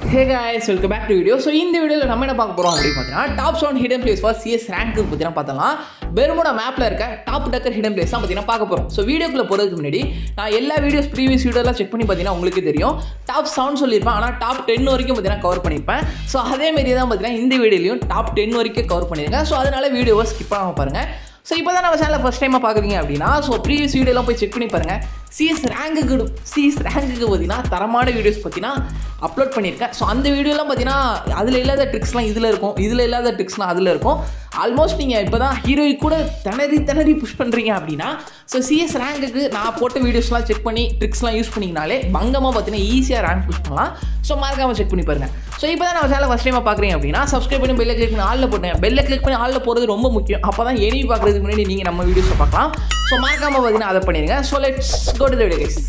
hey guys welcome back to video so இந்த வீடியோவில் நம்ம என்ன பார்க்க போகிறோம் அப்படின்னு பார்த்தீங்கன்னா top seven hidden place for CS ரேங்க்கு பார்த்தீங்கன்னா பார்த்தலாம் பெருமுடா மேப்பில் இருக்க டாப் டக்கர் ஹிடன் பிளேஸ் தான் பார்த்தீங்கன்னா பார்க்க போகிறோம் ஸோ வீடியோக்குள்ள போகிறதுக்கு முன்னாடி நான் எல்லா வீடியோஸ் ப்ரீவியஸ் வீடியோலாம் செக் பண்ணி பார்த்தீங்கன்னா உங்களுக்கே தெரியும் டாப் செவன் சொல்லியிருப்பேன் ஆனால் டாப் டென் வரைக்கும் பார்த்தீங்கன்னா கவர் பண்ணியிருப்பேன் ஸோ அதே மாரி தான் பார்த்தீங்கன்னா இந்த வீடியோலையும் டாப் டென் வரைக்கும் கவர் பண்ணியிருக்கேன் ஸோ அதனால வீடியோவை ஸ்கிப் பண்ணாமல் பாருங்கள் ஸோ இப்போ தான் நம்ம சேனலில் ஃபஸ்ட் டைமாக பார்க்குறீங்க அப்படின்னா ஸோ ப்ரீவியஸ் வீடியோலாம் போய் செக் பண்ணி பாருங்கள் சிஎஸ் ரேங்குக்கு சிஎஸ் ரேங்குக்கு பார்த்தீங்கன்னா தரமான வீடியோஸ் பார்த்தீங்கன்னா அப்லோட் பண்ணியிருக்கேன் ஸோ அந்த வீடியோலாம் பார்த்தீங்கன்னா அதில் இல்லாத ட்ரிக்ஸ்லாம் இதில் இருக்கும் இதில் இல்லாத ட்ரிக்ஸ்லாம் அதில் இருக்கும் ஆல்மோஸ்ட் நீங்கள் இப்போ தான் ஹீரோய் கூட திணறி திணறி புஷ் பண்ணுறீங்க அப்படின்னா ஸோ சிஎஸ் ரேங்குக்கு நான் போட்ட வீடியோஸ்லாம் செக் பண்ணி ட்ரிக்ஸ்லாம் யூஸ் பண்ணிங்கனாலே பங்கமாக பார்த்தீங்கன்னா ஈஸியாக ரேங்க் புஷ் பண்ணலாம் ஸோ மறக்காமல் செக் பண்ணி பாருங்கள் ஸோ இப்போ தான் நம்ம சேனல் ஃபஸ்ட் டைமாக பார்க்குறீங்க அப்படின்னா சப்ஸ்கிரைப் பண்ணி பெல்லை கிளிக் பண்ணி ஆளில் போட்டேன் பெல்லை கிளிக் பண்ணி ஆளில் போகிறது ரொம்ப முக்கியம் அப்போ தான் எனி பார்க்குறதுக்கு முன்னாடி நீங்கள் நம்ம வீடியோஸை பார்க்கலாம் ஸோ மறக்காமல் பார்த்தீங்கன்னா அதை பண்ணிடுங்க so let's go to the video guys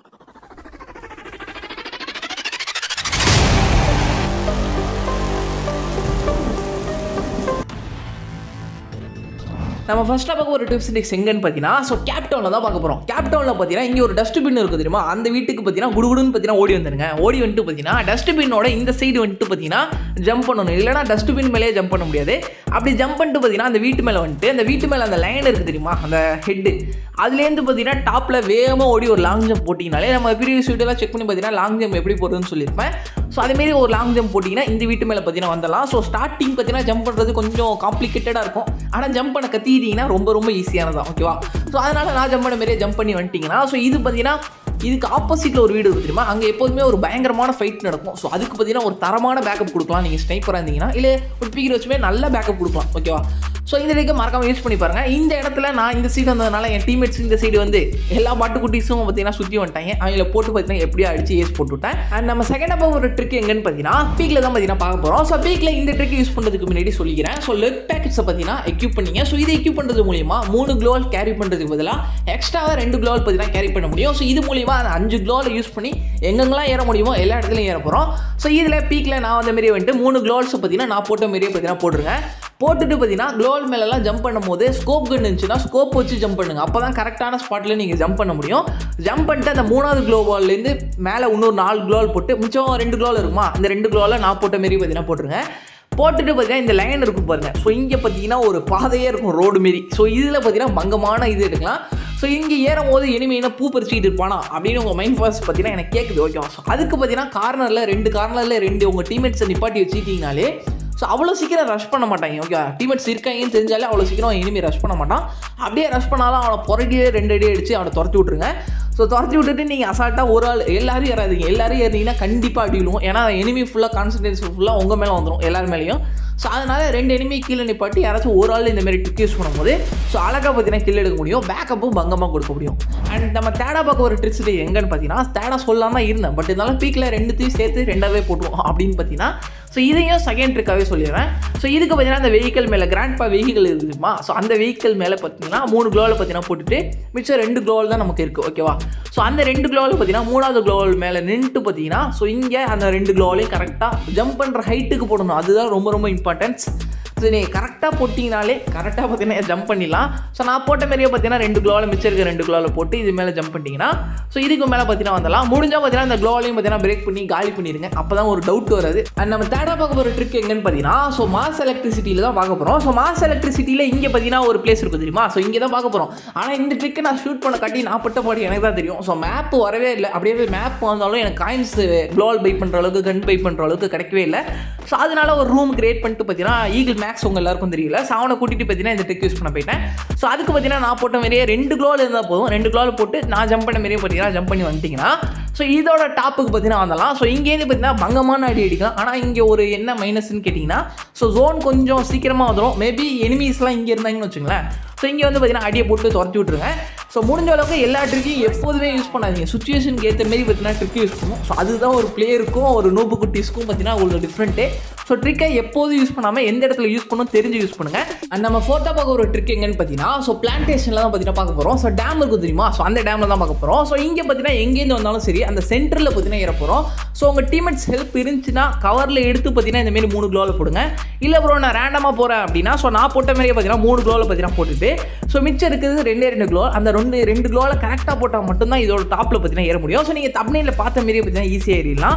நம்ம ஃபர்ஸ்ட்டாக பார்க்க ஒரு டிப்ஸ் டிக்ஸ் எங்கன்னு பார்த்தீங்கன்னா ஸோ கேப்டவுனில் தான் பார்க்க போகிறோம் கேப்டவுனில் பார்த்தீங்கன்னா இங்கே ஒரு டஸ்ட்பின் இருக்குது தெரியுமா அந்த வீட்டுக்கு பார்த்தீங்கன்னா குடுகுடுன்னு பார்த்தீங்கன்னா ஓடி வந்துருங்க ஓடி வந்துட்டு பார்த்தீங்கன்னா டஸ்ட்பினோட இந்த சைடு வந்துட்டு பார்த்தீங்கன்னா ஜம்ப் பண்ணணும் இல்லைனா டஸ்ட்பின் மேலேயே ஜம்ப் பண்ண முடியாது அப்படி ஜம்ப் பண்ணிட்டு பார்த்தீங்கன்னா அந்த வீட்டு மேலே வந்துட்டு அந்த வீட்டு மேலே அந்த லைன் இருக்குது தெரியுமா அந்த ஹெட்டு அதுலேருந்து பார்த்தீங்கன்னா டாப்பில் வேகமாக ஓடி ஒரு லாங் ஜம்ப் போட்டிங்கனாலே நம்ம ப்ரீவியஸ் வீடியோலாம் செக் பண்ணி பார்த்தீங்கன்னா லாங் ஜம்ப் எப்படி போடுறதுன்னு சொல்லியிருப்பேன் ஸோ அதேமாரி ஒரு லாங் ஜம்ப் போட்டிங்கன்னா இந்த வீட்டு மேலே பார்த்தீங்கன்னா வந்துடலாம் ஸோ ஸ்டார்டிங் பார்த்தீங்கன்னா ஜம்ப் பண்ணுறது கொஞ்சம் காம்ப்ளிகேட்டடாக இருக்கும் ஆனால் ஜம்ப் பண்ண கத்திட்டீங்கன்னா ரொம்ப ரொம்ப ஈஸியானதான் ஓகேவா ஸோ அதனால் நான் ஜம்ப் பண்ண மாரியே ஜம்ப் பண்ணி வந்துட்டிங்கன்னா ஸோ இது பார்த்தீங்கன்னா இதுக்கு ஆப்போசிட்டில் ஒரு வீடு இருக்கு தெரியுமா அங்கே எப்போதுமே ஒரு பயங்கரமான ஃபைட் நடக்கும் ஸோ அதுக்கு பார்த்தீங்கன்னா ஒரு தரமான பேக்கப் கொடுக்கலாம் நீங்கள் ஸ்னைப்பராக இருந்தீங்கன்னா இல்லை ஒரு பீக்கர் வச்சுமே நல்ல பேக்கப் கொடுக்கலாம் ஓகேவா ஸோ இந்த இடத்துக்கு மறக்காம யூஸ் பண்ணி பாருங்க இந்த இடத்துல நான் இந்த சைடு வந்ததுனால என் டீம்மேட்ஸ் இந்த சைடு வந்து எல்லா பாட்டுக்குட்டிஸும் பார்த்தீங்கன்னா சுற்றி வந்துட்டாங்க அவங்கள போட்டு பார்த்தீங்கன்னா எப்படியோ அடிச்சு ஏஸ் போட்டு விட்டேன் அண்ட் நம்ம செகண்ட் அப்போ ஒரு ட்ரிக் எங்கன்னு பார்த்தீங்கன்னா பீக்கில் தான் பார்த்தீங்கன்னா பார்க்க போகிறோம் ஸோ பீக்கில் இந்த ட்ரிக் யூஸ் பண்ணுறதுக்கு முன்னாடி சொல்லிக்கிறேன் ஸோ லெக் பேக்கெட்ஸை பார்த்தீங்கன்னா எக்யூப் பண்ணீங்க ஸோ இதை எக்யூப் பண்ணுறது மூலியமா மூணு க்ளோவல் கேரி பண்ணுறதுக்கு பதிலாக எக்ஸ்ட்ராவாக ரெண்டு க்ளோவல் பார்த்தீங்கன்னா கேரி பண்ண முடியும் ஸோ இது மூலியமா அந்த அஞ்சு க்ளோவில் யூஸ் பண்ணி எங்கெங்கெல்லாம் ஏற முடியுமோ எல்லா இடத்துலையும் ஏற போகிறோம் ஸோ இதில் பீக்கில் நான் வந்த மாரியே வந்துட்டு மூணு க்ளோவல்ஸை பார்த்தீங்கன்னா நான் போட்ட மாரியே பார்த்தீங்கன்னா போட்டுருங்க போட்டுட்டு பார்த்தீங்கன்னா க்ளோவல் மேலெல்லாம் ஜம்ப் பண்ணும்போது ஸ்கோப் கன் இருந்துச்சுன்னா ஸ்கோப் வச்சு ஜம்ப் பண்ணுங்க அப்போ தான் கரெக்டான ஸ்பாட்டில் நீங்கள் ஜம்ப் பண்ண முடியும் ஜம்ப் பண்ணிட்டு அந்த மூணாவது க்ளோவால்லேருந்து மேலே இன்னொரு நாலு க்ளோவல் போட்டு மிச்சம் ரெண்டு க்ளோவல் இருக்குமா அந்த ரெண்டு க்ளோவில் நான் போட்ட மாரி பார்த்தீங்கன்னா போட்டுருங்க போட்டுட்டு பார்த்தீங்கன்னா இந்த லைன் இருக்கும் பாருங்க ஸோ இங்கே பார்த்தீங்கன்னா ஒரு பாதையே இருக்கும் ரோடு மாரி ஸோ இதில் பார்த்தீங்கன்னா பங்கமான இது எடுக்கலாம் ஸோ இங்கே ஏறும் போது இனிமேல் பூ பறிச்சுக்கிட்டு இருப்பானா அப்படின்னு உங்கள் மைண்ட் ஃபர்ஸ்ட் பார்த்தீங்கன்னா எனக்கு கேட்குது ஓகேவா ஸோ அதுக்கு பார்த்தீங்கன்னா கார்னரில் ரெண்டு கார்னரில் ரெண்டு உங்கள் டீம்மேட்ஸை நிப்பாட்டி வச்சுக்கிட்டீங்கனாலே ஸோ அவ்வளோ சீக்கிரம் ரஷ் பண்ண மாட்டாங்க ஓகே டீம்மேட்ஸ் இருக்காங்கன்னு தெரிஞ்சாலே அவ்வளோ சீக்கிரம் இனிமே ரஷ் பண்ண மாட்டான் அப்படியே ரஷ் பண்ணாலும் அவனை புரட்டியே ரெண்டு அடி அடிச்சு அவனை துரத்தி விட்ருங்க ஸோ துரத்தி விட்டுட்டு நீங்கள் அசால்ட்டாக ஒரு ஆள் எல்லாரும் ஏறாதீங்க எல்லாரும் ஏறினீங்கன்னா கண்டிப்பாக அடி விழுவும் ஏன்னா எனிமி ஃபுல்லாக கான்சன்ட்ரேஷன் ஃபுல்லாக உங்கள் மேலே வந்துடும் எல்லார் மேலேயும் ஸோ அதனால் ரெண்டு எனிமி கீழே நிப்பாட்டி யாராச்சும் ஒரு ஆள் இந்த மாதிரி ட்ரிக் யூஸ் பண்ணும்போது ஸோ அழகாக பார்த்தீங்கன்னா கில் எடுக்க முடியும் பேக்கப்பும் பங்கமாக கொடுக்க முடியும் அண்ட் நம்ம தேடா பார்க்க ஒரு ட்ரிக்ஸ் எங்கன்னு பார்த்தீங்கன்னா தேடா சொல்லாமல் இருந்தேன் பட் இருந்தாலும் பீக்கில் ரெண்டுத்தையும் சேர்த்து ரெண்டாவே போட்டுவோம் அப்படின்னு பார்த்தீங்கன்னா ஸோ இதையும் செகண்ட் ட்ரிக்காகவே சொல்லிடுறேன் ஸோ இதுக்கு பார்த்தீங்கன்னா அந்த வெஹிக்கல் மேலே கிராண்ட்பா வெஹிக்கல் இருக்குமா ஸோ அந்த வெஹிக்கல் மேலே பார்த்தீங்கன்னா மூணு க்ளோவில் பார்த்தீங்கன்னா போட்டுட்டு மிச்சம் ரெண்டு க்ளோவில் தான் நமக்கு இருக்குது ஓகேவா ஸோ அந்த ரெண்டு க்ளோவில் பார்த்தீங்கன்னா மூணாவது க்ளோவல் மேலே நின்றுட்டு பார்த்தீங்கன்னா ஸோ இங்கே அந்த ரெண்டு க்ளோவலையும் கரெக்டாக ஜம்ப் பண்ணுற ஹைட்டுக்கு போடணும் அதுதான் ரொம்ப ரொம்ப இம்பார்ட்டன்ஸ் ஸோ நீங்கள் கரெக்டாக போட்டிங்கனாலே கரெக்டாக பார்த்தீங்கன்னா ஜம்ப் பண்ணிடலாம் ஸோ நான் போட்ட மாதிரியே பார்த்தீங்கன்னா ரெண்டு க்ளோவில் மிச்சம் இருக்க ரெண்டு க்ளோவில் போட்டு இது மேலே ஜம்ப் பண்ணிட்டீங்கன்னா ஸோ இதுக்கு மேலே பார்த்தீங்கன்னா வந்துடலாம் முடிஞ்சால் பார்த்தீங்கன்னா அந்த க்ளோவலையும் பார்த்தீங்கன்னா பிரேக் பண்ணி காலி பண்ணிடுங்க அப்போ தான் ஒரு டவுட் வராது அண்ட் நம்ம தேடா பார்க்க போகிற ட்ரிக் எங்கன்னு பார்த்தீங்கன்னா ஸோ மாஸ் எலக்ட்ரிசிட்டியில் தான் பார்க்க போகிறோம் ஸோ மாஸ் எலக்ட்ரிசிட்டியில் இங்கே பார்த்தீங்கன்னா ஒரு பிளேஸ் இருக்குது தெரியுமா ஸோ இங்கே தான் பார்க்க போகிறோம் ஆனால் இந்த ட்ரிக்கை நான் ஷூட் பண்ண காட்டி நான் பட்ட பாடி எனக்கு தான் தெரியும் ஸோ மேப் வரவே இல்லை அப்படியே மேப் வந்தாலும் எனக்கு காயின்ஸ் க்ளோவல் பை பண்ணுற அளவுக்கு கன் பை பண்ணுற அளவுக்கு கிடைக்கவே இல்லை ஸோ அதனால ஒரு ரூம் கிரியேட் பண்ணிட்டு பார்த்தீங்கன்னா ஈகிள் மேக்ஸ் உங்கள் எல்லாருக்கும் தெரியல ஸோ அவனை கூட்டிகிட்டு பார்த்தீங்கன்னா இந்த ட்ரிக் யூஸ் பண்ண போயிட்டேன் ஸோ அதுக்கு பார்த்தீங்கன்னா நான் போட்ட மாதிரியே ரெண்டு க்ளோவில் இருந்தால் போதும் ரெண்டு க்ளோவில் போட்டு நான் ஜம்ப் பண்ண மாதிரியே பார்த்தீங்கன்னா ஜம்ப் பண்ணி வந்துட்டிங்கன்னா ஸோ இதோட டாப்புக்கு பார்த்தீங்கன்னா வந்தலாம் ஸோ இங்கேருந்து பார்த்தீங்கன்னா பங்கமான அடி அடிக்கலாம் ஆனால் இங்கே ஒரு என்ன மைனஸ்ன்னு கேட்டிங்கன்னா ஸோ ஜோன் கொஞ்சம் சீக்கிரமாக வந்துடும் மேபி எனிமீஸ்லாம் இங்கே இருந்தாங்கன்னு வச்சுங்களேன் ஸோ இங்கே வந்து பார்த்தீங்கன்னா அடியை போட்டு துரத்தி விட்ருங்க ஸோ முடிஞ்ச அளவுக்கு எல்லா ட்ரிக்கையும் எப்போதுமே யூஸ் பண்ணாதீங்க சுச்சுவேஷனுக்கு ஏற்ற மாரி பார்த்தீங்கன்னா ட்ரிக் யூஸ் பண்ணும் ஸோ அதுதான் ஒரு பிளேயருக்கும் ஒரு நோப்பு குட்டீஸ்க்கும் பார்த்தீங்கன்னா ஒரு டிஃப்ரெண்ட்டு ஸோ ட்ரிக்கை எப்போதும் யூஸ் பண்ணாமல் எந்த இடத்துல யூஸ் பண்ணணும் தெரிஞ்சு யூஸ் பண்ணுங்க அண்ட் நம்ம ஃபோர்த்தா பார்க்க ஒரு ட்ரிக் எங்கன்னு பார்த்தீங்கன்னா ஸோ பிளான்டேஷனில் தான் பார்த்தீங்கன்னா பார்க்க போகிறோம் ஸோ டேம் இருக்கும் தெரியுமா ஸோ அந்த டேமில் தான் பார்க்க போகிறோம் ஸோ இங்கே பார்த்தீங்கன்னா எங்கேருந்து வந்தாலும் சரி அந்த சென்டரில் பார்த்தீங்கன்னா ஏற போகிறோம் ஸோ உங்கள் டீமெட்ஸ் ஹெல்ப் இருந்துச்சுன்னா கவரில் எடுத்து பார்த்தீங்கன்னா இந்த மாதிரி மூணு க்ளோவில் போடுங்க இல்லை ப்ரோ நான் ரேண்டமாக போகிறேன் அப்படின்னா ஸோ நான் போட்ட மாதிரியே பார்த்தீங்கன்னா மூணு க்ளோவில் பார்த்தீங்கன்னா போட்டுட்டு ஸோ மிச்சம் இருக்கிறது ரெண்டே ரெண்டு க்ளோ அந்த ரெண்டு ரெண்டு க்ளோவில் கரெக்டாக போட்டால் மட்டும்தான் இதோட டாப்பில் பார்த்தீங்கன்னா ஏற முடியும் ஸோ நீங்கள் தப்னையில் பார்த்த மாதிரியே பார்த்தீங்கன்னா ஈஸியாக ஏறிடலாம்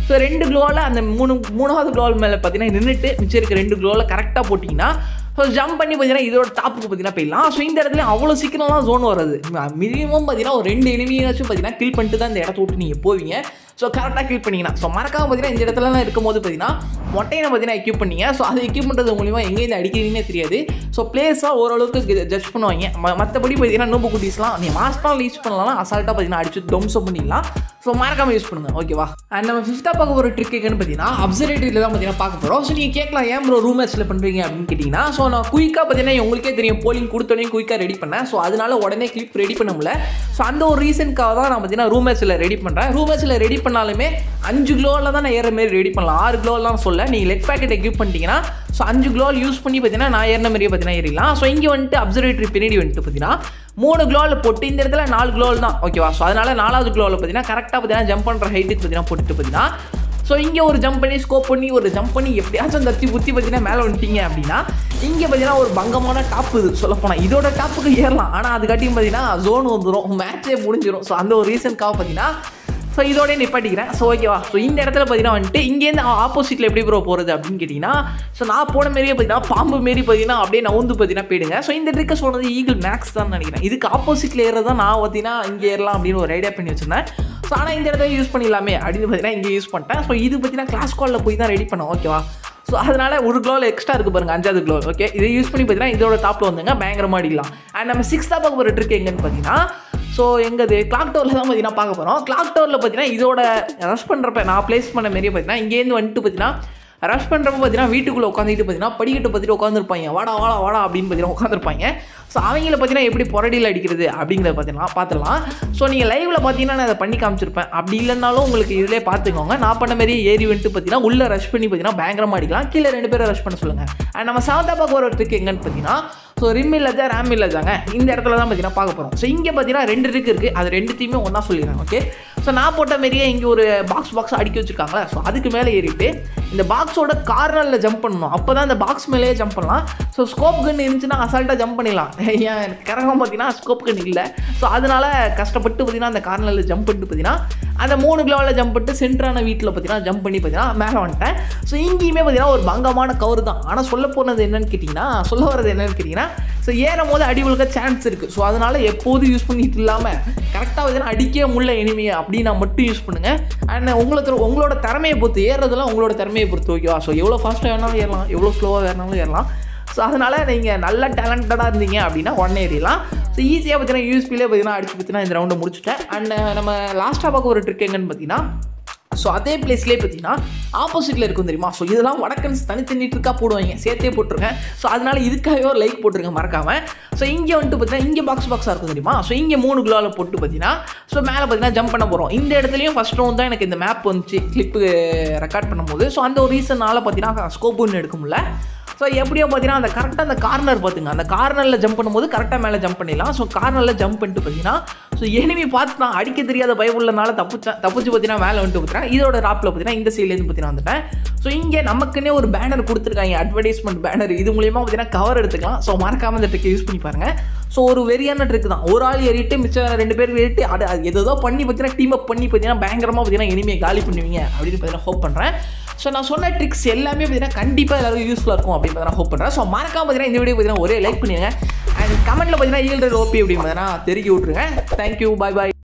ஸோ ரெண்டு க்ளோவில் அந்த மூணு மூணாவது க்ளோவல் மேலே பார்த்தீங்கன்னா நின்றுட்டு மிச்சம் இருக்க ரெண்டு க்ளோவில் கரெக்டாக போட்டிங்கன்னா ஸோ ஜம்ப் பண்ணி பார்த்தீங்கன்னா இதோட டாப்புக்கு பார்த்தீங்கன்னா போயிடலாம் ஸோ இந்த இடத்துல அவ்வளோ சீக்கிரம்லாம் ஜோன் வராது மினிமம் பார்த்தீங்கன்னா ஒரு ரெண்டு எனிமியாச்சும் பார்த்தீங்கன்னா கில் பண்ணிட்டு தான் இந்த இடத்த விட்டு நீங்கள் போவீங்க ஸோ கரெக்டாக கில் பண்ணிங்கன்னா ஸோ மறக்காம பார்த்தீங்கன்னா இந்த இடத்துலலாம் இருக்கும்போது பார்த்தீங்கன்னா மொட்டையை பார்த்தீங்கன்னா எக்யூப் பண்ணீங்க ஸோ அது எக்யூப் பண்ணுறது மூலிமா எங்கேருந்து அடிக்கிறீங்கன்னே தெரியாது ஸோ பிளேஸாக ஓரளவுக்கு ஜட்ஜ் பண்ணுவாங்க ம- மற்றபடி பார்த்தீங்கன்னா நோம்பு குட்டீஸ்லாம் நீ மாஸ்டால் யூஸ் பண்ணலாம் அசால்ட்டாக பார்த்தீங்கன்னா அடிச்சு டொம்சம் பண்ணிடலாம் ஸோ மறக்காம யூஸ் பண்ணுங்க ஓகேவா அண்ட் நம்ம ஃபிஃப்த்தாக பார்க்க ஒரு ட்ரிக் எங்கன்னு பார்த்தீங்கன்னா அப்சர்வேட்டரியில் தான் பார்த்தீங்கன்னா பார்க்க போகிறோம் ஸோ நீங்கள் கேட்கலாம் ஏன் ப்ரோ ரூம் மேட்ச்சில் பண்ணுறீங்க அப்படின்னு கேட்டிங்கன்னா ஸோ நான் குயிக்காக பார்த்தீங்கன்னா உங்களுக்கே தெரியும் போலிங் கொடுத்தோடனே குயிக்காக ரெடி பண்ணேன் ஸோ அதனால உடனே கிளிப் ரெடி பண்ண முடியல ஸோ அந்த ஒரு ரீசனுக்காக தான் நான் பார்த்தீங்கன்னா ரூம் மேட்ச்சில் ரெடி பண்ணுறேன் ரூம் மேட்ச்சில் ரெடி பண்ணாலுமே அஞ்சு க்ளோவில் தான் நான் ஏற மாரி ரெடி பண்ணலாம் ஆறு க்ளோலாம் சொல்ல நீங்கள் லெக் பேக்கெட் எக்யூப் பண்ணிட்டீங்கன்னா ஸோ அஞ்சு க்ளோவில் யூஸ் பண்ணி பார்த்தீங்கன்னா நான் ஏறின மாதிரியே பார்த்தீங்கன்னா ஏறிடலாம் ஸோ இங்கே வந்துட்டு அப்சர்வேட்டரி பின்னாடி வந்துட்டு பார்த்தீங்கன்னா மூணு க்ளோவில் போட்டு இந்த இடத்துல நாலு க்ளோவில் தான் ஓகேவா ஸோ அதனால நாலாவது க்ளோவில் பார்த்தீங்கன்னா கரெக்டாக பார்த்தீங்கன்னா ஜம்ப் பண்ணுற ஹைட்டுக்கு பார்த்தீங்கன்னா போட்டுட்டு பார்த்தீங்கன்னா ஸோ இங்கே ஒரு ஜம்ப் பண்ணி ஸ்கோப் பண்ணி ஒரு ஜம்ப் பண்ணி எப்படியாச்சும் தத்தி புத்தி பார்த்தீங்கன்னா மேலே வந்துட்டீங்க அப்படின்னா இங்கே பார்த்தீங்கன்னா ஒரு பங்கமான டாப் இது சொல்லப்போனால் இதோட டாப்புக்கு ஏறலாம் ஆனால் அதுக்காட்டியும் பார்த்தீங்கன்னா ஜோன் வந்துடும் மேட்சே முடிஞ்சிடும் ஸோ அந்த ஒரு ரீசனுக்காக பார்த்தீங்கன்னா ஸோ இதோடய நிப்பாட்டிக்கிறேன் ஸோ ஓகேவா ஸோ இந்த இடத்துல பார்த்தீங்கன்னா வந்துட்டு இங்கேருந்து ஆப்போசிட்டில் எப்படி ப்ரோ போகிறது அப்படின்னு கேட்டிங்கன்னா ஸோ நான் போன மாரியே பார்த்தீங்கன்னா பாம்பு மாரி பார்த்தீங்கன்னா அப்படியே நவுந்து பார்த்தீங்கன்னா போயிடுங்க ஸோ இந்த ட்ரிக்கை சொன்னது ஈகிள் மேக்ஸ் தான் நினைக்கிறேன் இதுக்கு ஆப்போசிட்டில் ஏறதான் நான் பார்த்தீங்கன்னா இங்கே ஏறலாம் அப்படின்னு ஒரு ஐடியா பண்ணி வச்சிருந்தேன் ஸோ ஆனால் இந்த இடத்துல யூஸ் பண்ணிடலாமே அப்படின்னு பார்த்தீங்கன்னா இங்கே யூஸ் பண்ணிட்டேன் ஸோ இது பார்த்தீங்கன்னா கிளாஸ் காலில் போய் தான் ரெடி பண்ணோம் ஓகேவா ஸோ அதனால ஒரு க்ளோவில் எக்ஸ்ட்ரா இருக்குது பாருங்க அஞ்சாவது க்ளோ ஓகே இதை யூஸ் பண்ணி பார்த்தீங்கன்னா இதோட டாப்பில் வந்துங்க பயங்கரமாக அடிக்கலாம் அண்ட் நம்ம சிக்ஸ்த்தாக பார்க்க போகிற ட்ரிக் எங்கன்னு பார்த்தீங்கன்னா ஸோ எங்கது கிளாக் டவரில் தான் பார்த்தீங்கன்னா பார்க்க போகிறோம் கிளாக் டவரில் பார்த்தீங்கன்னா இதோட ரஷ் பண்ணுறப்ப நான் ப்ளேஸ் பண்ண மாரியே பார்த்தீங்கன்னா இங்கேருந்து வந்துட்டு பார்த்தீங்கன்னா ரஷ் பண்ணுறப்ப பார்த்தீங்கன்னா வீட்டுக்குள்ளே உட்காந்துட்டு பார்த்தீங்கன்னா படிக்கட்டு பார்த்துட்டு உட்காந்துருப்பாங்க வாடா வாடா வாடா அப்படின்னு பார்த்தீங்கன்னா உட்காந்துருப்பாங்க ஸோ அவங்கள பார்த்தீங்கன்னா எப்படி புரடியில் அடிக்கிறது அப்படிங்கிறத பார்த்தீங்கன்னா பார்த்துடலாம் ஸோ நீங்கள் லைவில் பார்த்தீங்கன்னா நான் அதை பண்ணி காமிச்சிருப்பேன் அப்படி இல்லைனாலும் உங்களுக்கு இதிலே பார்த்துக்கோங்க நான் பண்ண மாதிரியே ஏறி வந்துட்டு பார்த்தீங்கன்னா உள்ளே ரஷ் பண்ணி பார்த்தீங்கன்னா பயங்கரமாக அடிக்கலாம் கீழே ரெண்டு பேரும் ரஷ் பண்ண சொல்லுங்கள் அண்ட் நம்ம செவன்த்தா பார்க்க ஒரு ட்ரிக் எங்கன்னு பார்த்தீங்கன்னா ஸோ ரிம் இல்லதா ரேம் இல்லதாங்க இந்த இடத்துல தான் பார்த்தீங்கன்னா பார்க்க போகிறோம் ஸோ இங்கே பார்த்தீங்கன்னா ரெண்டு ட்ரிக் இருக்குது அது ரெண்டுத்தையுமே ஒன்றா சொல்லிடுறேன் ஓகே ஸோ நான் போட்ட மாரியே இங்கே ஒரு பாக்ஸ் பாக்ஸ் அடுக்கி வச்சிருக்காங்களா ஸோ அதுக்கு மேலே ஏறிட்டு இந்த பாக்ஸோட கார்னரில் ஜம்ப் பண்ணணும் அப்போ தான் இந்த பாக்ஸ் மேலேயே ஜம்ப் பண்ணலாம் ஸோ ஸ்கோப் கன் இருந்துச்சுன்னா அசால்ட்டாக ஜம்ப் பண்ணிடலாம் ஏன் கரகம் பார்த்தீங்கன்னா ஸ்கோப் கன் இல்லை ஸோ அதனால கஷ்டப்பட்டு பார்த்தீங்கன்னா அந்த கார்னரில் ஜம்ப் பண்ணிட்டு பார்த்தீங்கன்னா அந்த மூணு கிலோவில் ஜம்ப் பண்ணிட்டு சென்டரான வீட்டில் பார்த்தீங்கன்னா ஜம்ப் பண்ணி பார்த்தீங்கன்னா மேலே வந்துட்டேன் ஸோ இங்கேயுமே பார்த்தீங்கன்னா ஒரு பங்கமான கவர் தான் ஆனால் சொல்ல போனது என்னன்னு கேட்டிங்கன்னா சொல்ல வர்றது என்னன்னு கேட்டிங்கன்னா ஸோ ஏறும் போது அடி விழுக்க சான்ஸ் இருக்குது ஸோ அதனால் எப்போதும் யூஸ் பண்ணிட்டு இல்லாமல் கரெக்டாக பார்த்தீங்கன்னா அடிக்கவே முடியல எனிமையை அப்படின்னா மட்டும் யூஸ் பண்ணுங்கள் அண்ட் உங்களுக்கு உங்களோட திறமையை பொறுத்து ஏறுறதுலாம் உங்களோட திறமையை பொறுத்து ஓகேவா ஸோ எவ்வளோ ஃபாஸ்ட்டாக வேணாலும் ஏறலாம் எவ்வளோ ஸ்லோவாக வேணாலும் ஏறலாம் ஸோ அதனால் நீங்கள் நல்ல டேலண்டடாக இருந்தீங்க அப்படின்னா உடனே ஏறிடலாம் ஸோ ஈஸியாக பார்த்தீங்கன்னா யூஎஸ்பிலே பார்த்தீங்கன்னா அடிச்சு பார்த்தீங்கன்னா இந்த ரவுண்டை முடிச்சுட்டேன் அண்ட் நம்ம லாஸ்ட்டாக பார்க்க ஒரு ட்ரிக் எங்கன்னு பார்த்தீங்கன்னா ஸோ அதே பிளேஸ்லேயே பார்த்தீங்கன்னா ஆப்போசிட்டில் இருக்கும் தெரியுமா ஸோ இதெல்லாம் வடக்கன்ஸ் தனித்தனி ட்ரிக்காக போடுவாங்க சேர்த்தே போட்டிருக்கேன் ஸோ அதனால இதுக்காகவே ஒரு லைக் போட்டிருக்கேன் மறக்காம ஸோ இங்கே வந்துட்டு பார்த்தீங்கன்னா இங்கே பாக்ஸ் பாக்ஸாக இருக்கும் தெரியுமா ஸோ இங்கே மூணு குளாவில் போட்டு பார்த்தீங்கன்னா ஸோ மேலே பார்த்தீங்கன்னா ஜம்ப் பண்ண போகிறோம் இந்த இடத்துலையும் ஃபஸ்ட் ரவுண்ட் தான் எனக்கு இந்த மேப் வந்துச்சு கிளிப்பு ரெக்கார்ட் பண்ணும்போது ஸோ அந்த ஒரு ரீசனால் பார்த்தீங்கன்னா ஸ்கோப் ஒன்று எடுக்க முடியல ஸோ எப்படியோ பார்த்தீங்கன்னா அந்த கரெக்டாக அந்த கார்னர் பார்த்துங்க அந்த கார்னரில் ஜம்ப் பண்ணும்போது கரெக்டாக மேலே ஜம்ப் பண்ணிடலாம் ஸோ கார்னரில் ஜம்ப் பண்ணிட்டு பார்த்தீங்கன்னா ஸோ எனிமி பார்த்து நான் அடிக்க தெரியாத பயமுள்ளனால தப்பிச்சேன் தப்பிச்சு பார்த்தீங்கன்னா மேலே வந்துட்டு பார்த்தீங்கன்னா இதோட ராப்பில் பார்த்தீங்கன்னா இந்த சைட்லேருந்து பார்த்தீங்கன்னா வந்துட்டேன் ஸோ இங்கே நமக்குன்னே ஒரு பேனர் கொடுத்துருக்காங்க அட்வர்டைஸ்மெண்ட் பேனர் இது மூலியமாக பார்த்தீங்கன்னா கவர் எடுத்துக்கலாம் ஸோ மறக்காம இந்த ட்ரிக்கை யூஸ் பண்ணி பாருங்க ஸோ ஒரு வெறியான ட்ரிக் தான் ஒரு ஆள் ஏறிட்டு மிச்சம் ரெண்டு பேர் ஏறிட்டு அது அது ஏதோ பண்ணி பார்த்தீங்கன்னா டீம் அப் பண்ணி பார்த்தீங்கன்னா பயங்கரமாக பார்த்தீங்கன்னா இனிமையை காலி பண்ணுவீங்க அப்படின்னு பார்த்தீங்கன்னா ஹோப் பண்ணுறேன் ஸோ நான் சொன்ன ட்ரிக்ஸ் எல்லாமே பார்த்தீங்கன்னா கண்டிப்பாக எல்லாருக்கும் யூஸ்ஃபுல்லாக இருக்கும் அப்படின்னு பார்த்தீங்கன்னா ஹோப் பண்ணுறேன் ஸோ மறக்காம பார்த்தீங்கன்னா இந்த வீடியோ பார்த்தீங்கன்னா ஒரே லைக் பண்ணிடுங்க அண்ட் கமெண்ட்டில் பார்த்தீங்கன்னா ஈல்டு ஓபி அப்படின்னு பார்த்தீங்கன்னா தெரிவிக்க விட்ருங்க தேங்க்யூ பாய் பாய்